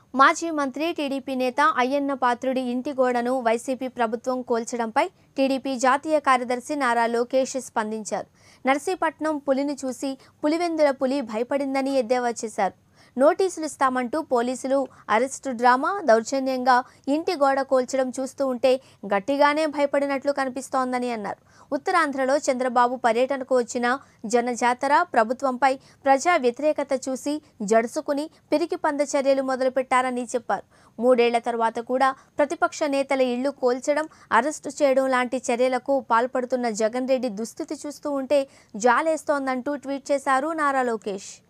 మాజీ మంత్రి టీడీపీ నేత అయ్యన్న పాత్రుడి ఇంటి గోడను వైసీపీ ప్రభుత్వం కూల్చడంపై టీడీపీ జాతీయ కార్యదర్శి నారా లోకేష్ స్పందించారు నర్సీపట్నం పులిని చూసి పులివెందుల పులి భయపడిందని ఎద్దేవా చేశారు నోటీసులు ఇస్తామంటూ పోలీసులు అరెస్టు డ్రామా దౌర్జన్యంగా ఇంటి గోడ కూల్చడం చూస్తూ ఉంటే గట్టిగానే భయపడినట్లు కనిపిస్తోందని అన్నారు ఉత్తరాంధ్రలో చంద్రబాబు పర్యటనకు వచ్చిన జనజాతర ప్రభుత్వంపై ప్రజా వ్యతిరేకత చూసి జడుసుకుని పిరికి పంద చర్యలు మొదలుపెట్టారని చెప్పారు మూడేళ్ల తర్వాత కూడా ప్రతిపక్ష నేతల ఇళ్లు కోల్చడం అరెస్టు చేయడం లాంటి చర్యలకు పాల్పడుతున్న జగన్ రెడ్డి దుస్థితి చూస్తూ ఉంటే జాలేస్తోందంటూ ట్వీట్ చేశారు నారా లోకేష్